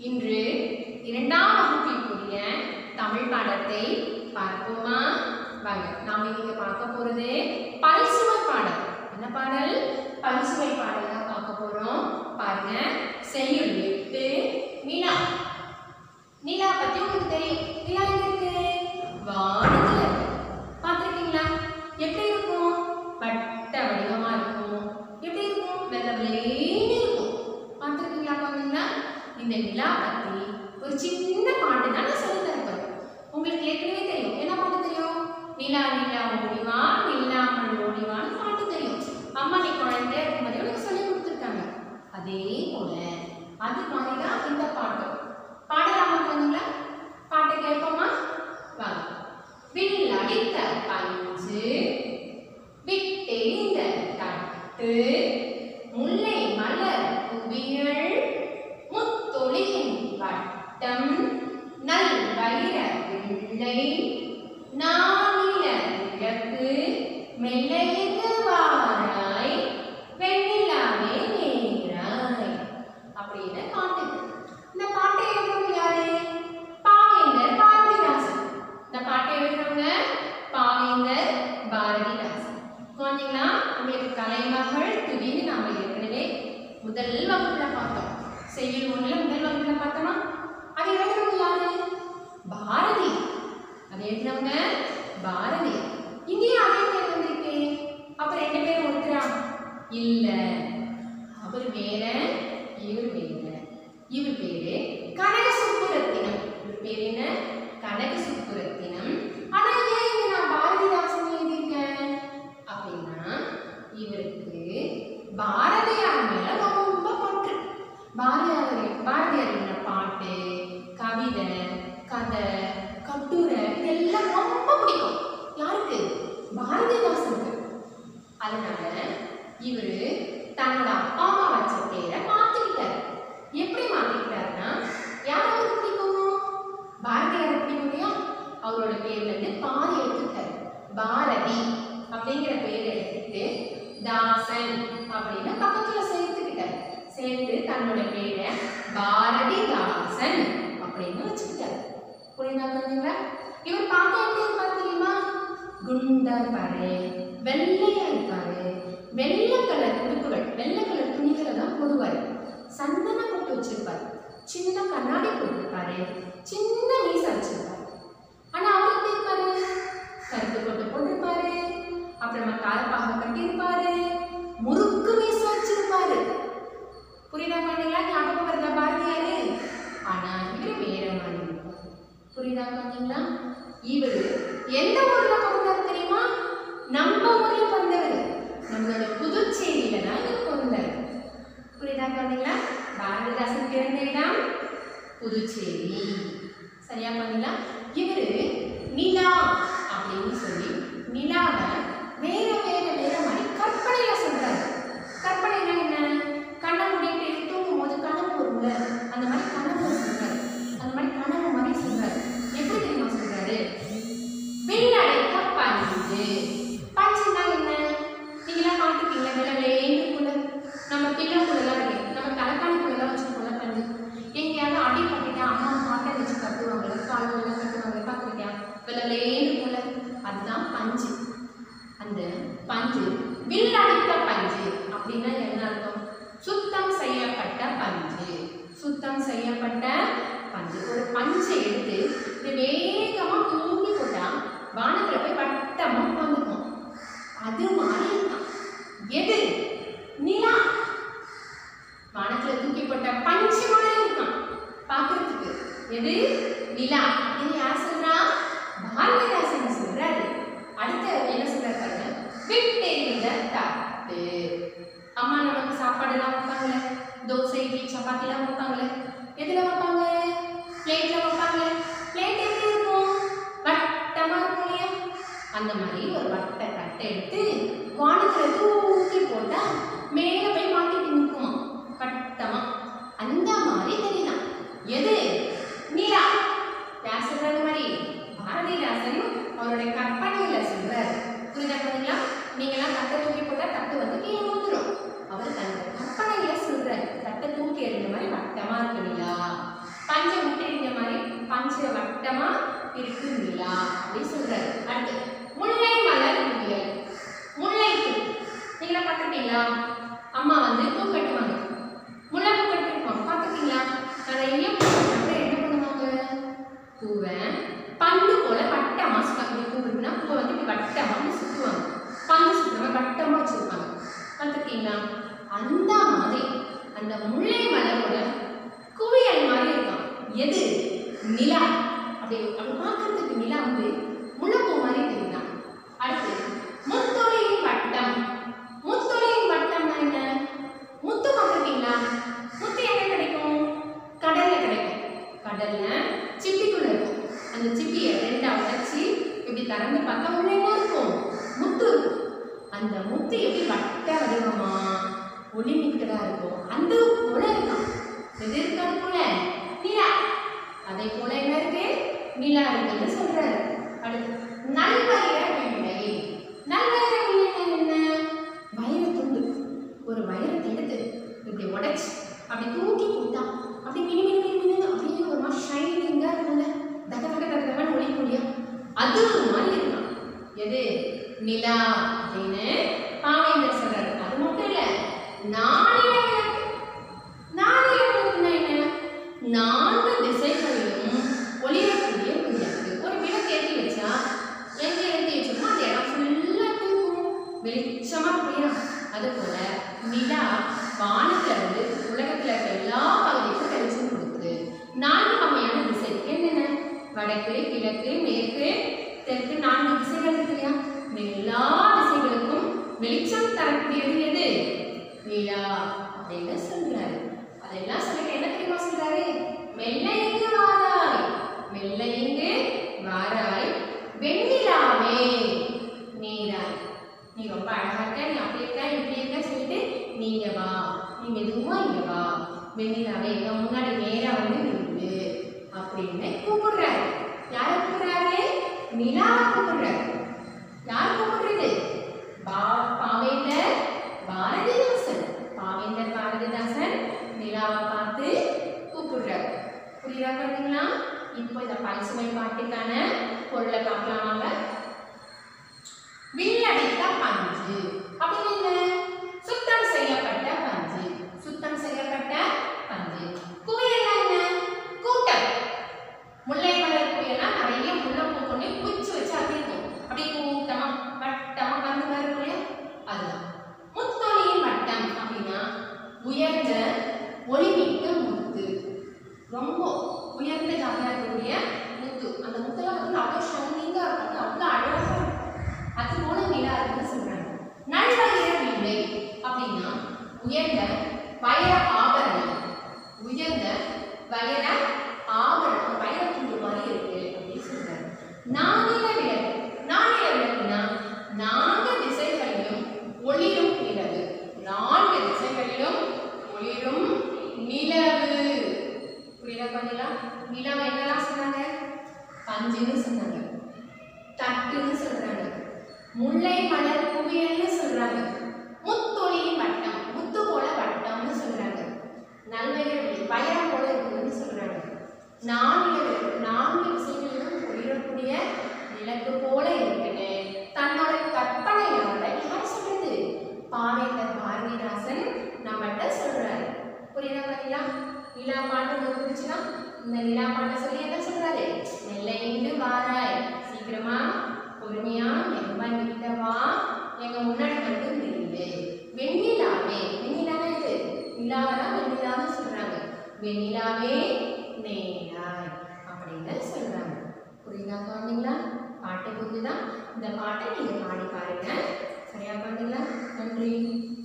இன்று இரண்டாம் வகுப்பிற்குரிய தமிழ் பாடத்தை பார்ப்போமா வாங்க நாம இன்னைக்கு பார்க்க போறது பல்சுவை பாடல் என்ன பாடல் பல்சுவை பாடல் தான் பார்க்க போறோம் பாருங்க செய்யுள் எட்டு நிலா நிலா பத்தி உங்களுக்கு தெரியும் நிலா எங்க இருக்கு வானத்துல இருக்கு பார்த்திருக்கீங்களா எப்படி இருக்கும் வட்ட வடிவமா இருக்கும் எப்படி இருக்கும் வெள்ளை வெள்ளைன்னு இருக்கும் பார்த்திருக்கீங்களா பாருங்களா இந்த நிலா பத்தி ஒரு சின்ன பாட்டு தான் நான் சொல்லி தரப்போறேன் உங்களுக்கு ஏற்கனவே தெரியும் என்ன பாட்டு தெரியும் நிலா நிலா ஓடிவா நில்லாமல் ஓடிவான்னு பாட்டு தெரியும் அம்மா நீ குழந்தை இருக்கும்போதே உனக்கு சொல்லி கொடுத்துருக்காங்க அதே போல அது மாதிரி தான் இந்த பாட்டு பாடலாமா குழந்தைங்களா பாட்டை கேட்போமா வாங்க வில் அடித்த பஞ்சு விட்டெறிந்த தட்டு முல்லை மலர் குவியல் முத்தொளியின் வட்டம் நல் வைர பிள்ளை நானில விளக்கு மெல்லையது வாராய் வெண்ணிலாவே நேராய் அப்படின்னு பாட்டு இந்த பாட்டை எழுதுறவங்க யாரு பாவேந்தர் பாரதிதாசன் இந்த பாட்டை எழுதுறவங்க பாவேந்தர் பாரதிதாசன் குழந்தைங்களா உங்களுக்கு கலைமகள் துதின்னு நாம ஏற்கனவே முதல் வகுப்புல பார்த்தோம் செய்யுள் ஒண்ணுல முதல் வகுப்புல பார்த்தோமா அதை எழுதுறவங்க யாரு பாரதி அதை எழுதினவங்க பாரதி இங்கேயும் அதே பேர் வந்திருக்கு அப்ப ரெண்டு பேரும் ஒருத்தரா இல்ல அவர் வேற இவர் வேற இவர் பேரு கனக சுப்புரத்தினம் இவர் பேர் என்ன கனக சுப்புரத்தினம் ஆனா ஏன் இங்க நான் பாரதிதாசன் எழுதியிருக்கேன் அப்படின்னா இவருக்கு பாரதியார் மேல ரொம்ப பற்று பாரதியார் பாரதியார் எழுதின பாட்டு கவிதை கதை கட்டுரை இதெல்லாம் ரொம்ப பிடிக்கும் யாருக்கு பாரதிதாசனுக்கு அதனால இவரு தன்னோட அப்பா அம்மா வச்ச பேரை மாத்திக்கிட்டாரு எப்படி மாத்திக்கிட்டாருன்னா யாராவது பிடிக்கும் பாரதியார் பிடிக்கும் இல்லையா அவரோட பேர்ல இருந்து பாதி எடுத்துக்கிட்டாரு பாரதி அப்படிங்கிற பேரை எடுத்துட்டு தாசன் அப்படின்னு பக்கத்துல சேர்த்துக்கிட்டாரு சேர்த்து தன்னோட பேரை பாரதிதாசன் அப்படின்னு வச்சுக்கிட்டாரு புரியுதா குழந்தைங்களா இவர் பார்க்க எப்படி இருப்பார் தெரியுமா குண்டா இருப்பாரு வெள்ளையா இருப்பாரு வெள்ளை கலர் உடுப்புகள் வெள்ளை கலர் துணிகளை தான் போடுவாரு சந்தன போட்டு வச்சிருப்பாரு சின்ன கண்ணாடி போட்டிருப்பாரு சின்ன மீச வச்சிருப்பாரு ஆனா அவர் எப்படி இருப்பாரு கருப்பு கொட்டு போட்டிருப்பாரு அப்புறமா காலப்பாக கட்டியிருப்பாரு முறுக்கு மீச வச்சிருப்பாரு புரியுதா குழந்தைங்களா ஞாபகம் வருதா பாரதியாரு ஆனா இவர் வேற மாதிரி இருப்பாரு புரியுதா குழந்தைங்களா இவர் எந்த ஊர்ல பிறந்தார் தெரியுமா நம்ம ஊர்ல பிறந்தவர் நம்மளோட புதுச்சேரியில தான் இவர் பிறந்தார் புரியுதா குழந்தைங்களா பாரதிதாசன் பிறந்த இடம் புதுச்சேரி சரியா குழந்தைங்களா இவரு நிலா அப்படின்னு சொல்லி நிலாவை வேற வேற வேற மாதிரி கற்பனையில சொல்றாரு கற்பனைனா என்ன கண்ணை மூடிட்டு தூங்கும் போது கனவு வரும்ல அந்த மாதிரி கனவு சொல்றாரு அந்த மாதிரி கனவு மாதிரி சொல்றாரு எப்படி தெரியுமா சொல்றாரு விண்ணடைக்க பஞ்சு பஞ்சுன்னா என்ன நீங்களாம் பார்த்துருக்கீங்களா வெள்ளை வெள்ளேங்குள்ள நம்ம பிள்ளைக்குள்ளலாம் இருக்கு நம்ம தலைக்காணிக்குள்ளலாம் வச்சுருக்கோம்ல பஞ்சு எங்கேயாவது அடி பட்டுட்டா அம்மா மாட்டை வச்சு கட்டுவாங்கல்ல கால்களெல்லாம் கட்டுவாங்க பார்த்துருக்கியா வெள்ளை வெள்ளேங்குள்ள அதுதான் பஞ்சு அந்த பஞ்சு வில்லடித்த பஞ்சு அப்படின்னா என்ன அர்த்தம் சுத்தம் செய்யப்பட்ட பஞ்சு சுத்தம் செய்யப்பட்ட பஞ்சு ஒரு பஞ்சை எடுத்து இது வேகமா தூக்கி போட்டா வானத்துல போய் வட்டமா உட்காந்துக்கும் அது மாதிரி இருக்கான் எது நிலா வானத்துல தூக்கி போட்ட பஞ்சு மாதிரி இருக்கான் பார்க்கறதுக்கு எது நிலா இது யார் சொல்றா பாரதிதாசன் சொல்றாரு அடுத்து என்ன சொல்றாரு பாருங்க விட்டெறிந்த தட்டு அம்மா நமக்கு சாப்பாடுலாம் வைப்பாங்களே தோசை இட்லி சப்பாத்திலாம் வைப்பாங்களே எதுல வைப்பாங்க பிளேட்ல வைப்பாங்களே பிளேட் எப்படி இருக்கும் வட்டமா இருக்கும் இல்லையா அந்த மாதிரி ஒரு வட்ட தட்டை எடுத்து வானத்துல தூக்கி போட்டா மேல போய் மாட்டிட்டு நிற்குமா வட்டமா அந்த மாதிரி தெரியலாம் எது நிலா யார் சொல்றாங்க மாதிரி பாரதிதாசன் அவருடைய கற்பனையில சொல்றாரு புரியுதா பாத்தீங்களா நீங்களாம் தட்டை தூக்கி போட்டா தட்டு வந்து கீழே விழுந்துரும் அவர் தன்னோட கற்பனையில சொல்றாரு தட்டை தூக்கி எறிந்த மாதிரி வட்டமா இருக்கு நிலா பஞ்ச முட்டை மாதிரி பஞ்ச வட்டமா இருக்கு நிலா அப்படின்னு சொல்றாரு அடுத்து முல்லை மலர் குவியல் முல்லை பூ நீங்களா பார்த்துருக்கீங்களா அம்மா வந்து பூ கட்டுவாங்க முல்லை பூ கட்டிருப்பாங்க பார்த்துருக்கீங்களா நிறைய பூ கட்டுறப்ப என்ன பண்ணுவாங்க பூவை பந்து போல வட்டமா சுத்த- பூ இருக்குன்னா பூவை வந்து இப்படி வட்டமா இப்படி சுத்துவாங்க பந்து சுத்துறவங்க வட்டமா வச்சிருப்பாங்க பார்த்துருக்கீங்களா அந்த மாதிரி அந்த முல்லை மலரோட குவியல் மாதிரி இருக்கான் எது நிலா அப்படி அப்படி பார்க்கறதுக்கு நிலா வந்து முல்லைப்பூ மாதிரி தெரியுதான் அடுத்து முத்தொழியின் வட்டம் முத்தொழியின் வட்டம்னா என்ன முத்து பார்த்துருக்கீங்களா முத்து எங்க கிடைக்கும் கடல்ல கிடைக்கும் கடல்ல சிப்பிக்குள்ள இருக்கும் அந்த சிப்பியை ரெண்டா உடைச்சி இப்படி திறந்து பார்த்தா உள்ள என்ன இருக்கும் முத்து இருக்கும் அந்த முத்து எப்படி வட்ட வடிவமா ஒளி மிக்கதா இருக்கும் அந்த போல இருக்கும் எது இருக்காது போல நிலா அதே போல என்ன இருக்கு நிலா இருக்குன்னு சொல்றாரு அடுத்து நல்வயிற வெள்ளை நல்வயிற வெள்ளை என்ன வைரத்துண்டு ஒரு வைரத்தை எடுத்து இப்படி உடைச்சு அப்படி தூக்கி கொடுத்தா அப்படி மினி மினி மினி மினி அப்படியே ஒரு மாதிரி ஷைனிங்கா இருக்கும்ல தக தக தக தகன்னு ஒளி முடியா அது மாதிரி இருக்கான் எது நிலா அப்படின்னு பாவேந்தர் சொல்றாரு அது மட்டும் இல்ல நாளில விளக்கு நாளில விளக்குன்னா என்ன நான்கு திசைகளிலும் ஒளிரக்கூடிய விளக்கு ஒரு விளக்கு ஏற்றி வச்சா எங்க ஏற்றி வச்சோமோ அந்த இடம் ஃபுல்லா இருக்கும் வெளிச்சமா புரியும் அது போல நிலா வானத்துல இருந்து உலகத்துல இருக்க எல்லா பகுதிக்கும் வெளிச்சம் கொடுக்குது நான்கு வகையான திசை என்னென்ன வடக்கு கிழக்கு மேற்கு தெற்கு நான்கு திசைகள் இருக்கு இல்லையா இந்த எல்லா திசைகளுக்கும் வெளிச்சம் தரக்கூடியது எது நிலா அப்படின்னு சொல்றாரு அதெல்லாம் சொல்லிட்டு என்ன தெரியுமா சொல்றாரு மெல்ல இங்கு வாராய் மெல்ல இங்கு வாராய் வெண்ணிலாவே நீராய் நீ ரொம்ப அழகா இருக்க நீ அப்படி இருக்க இப்படி இருக்க சொல்லிட்டு நீங்க வா நீ மெதுவா இங்க வா வெண்ணிலாவே எங்க முன்னாடி நேரா வந்து நில்லு அப்படின்னு கூப்பிடுறாரு யாரை கூப்பிடுறாரு நிலாவை கூப்பிடுறாரு யார் கூப்பிடுறது பா பாவேந்தர் பாரதிதாசன் பாவேந்தர் பாரதிதாசன் நிலாவை பார்த்து கூப்பிடுறாரு புரியுதா குழந்தைங்களா இப்போ இந்த பல்சுமை பாட்டுக்கான பொருளை பார்க்கலாம் வாங்க வில்லடித்த பஞ்சு அப்படின்னு என்ன சுத்தம் செய்யப்பட்ட பஞ்சு சுத்தம் செய்யப்பட்ட பஞ்சு குவியல்னா என்ன கூட்டம் முல்லை மலர் குவியல்னா நிறைய முல்லை பூ கொண்டு குச்சி வச்சு அப்படி இருக்கும் அப்படியே கூட்டமா வட்டமா பந்து மாதிரி இருக்கும் இல்லையா அதுதான் முத்தொழியின் வட்டம் அப்படின்னா உயர்ந்த ஒளிமிக்க முத்து ரொம்ப உயர்ந்த ஜாதியாக இருக்கக்கூடிய முத்து அந்த முத்துலாம் வந்து அவ்வளோ ஷைனிங்காக இருக்கும் அவ்வளோ அழகாக இருக்கும் அது போல நிலா இருக்குன்னு சொல்றாங்க நல்வயிற வில்லை அப்படின்னா உயர்ந்த வைர ஆபரணம் உயர்ந்த வைர ஆபரணம் வைரத்துண்டு மாதிரி இருக்கு அப்படின்னு சொல்றாங்க நானில விளக்கு நானில விளக்குனா நான்கு திசைகளிலும் ஒளிரும் நிலவு நான்கு திசைகளிலும் ஒளிரும் நிலவு புரியுதா பண்ணலாம் நிலவை என்னலாம் சொன்னாங்க பஞ்சுன்னு சொன்னாங்க தட்டுன்னு சொல்றாங்க முல்லை மலர் குவியல்னு சொல்றாங்க முத்தொழியின் வட்டம் முத்து போல வட்டம்னு சொல்றாங்க நல்வயிறு பயிரம் போல இருக்குதுன்னு சொல்றாங்க நான்கு நான்கு விஷயங்களிலும் ஒளிரக்கூடிய விளக்கு போல இருக்குன்னு தன்னோட கற்பனையோட யார் சொல்றது பாவேந்தர் பாரதிதாசன் நம்மகிட்ட சொல்றாரு புரியுதா பார்த்தீங்களா நிலா பாட்டு உங்களுக்கு பிடிச்சுன்னா இந்த நிலா பாட்டை சொல்லி என்ன சொல்றாரு நெல்லை இங்கு வாராய் சீக்கிரமா பொறுமையா மெதுவா கிட்ட வா எங்க முன்னாடி வந்து நில்லு வெண்ணிலாவே வெண்ணிலாவே இது நிலாவை தான் வெண்ணிலான்னு சொல்றாங்க வெண்ணிலாவே நேராய் அப்படின்னு சொல்றாங்க புரியுதா குழந்தைங்களா பாட்டு புரிஞ்சுதா இந்த பாட்டை நீங்க பாடி பாருங்க சரியா குழந்தைங்களா நன்றி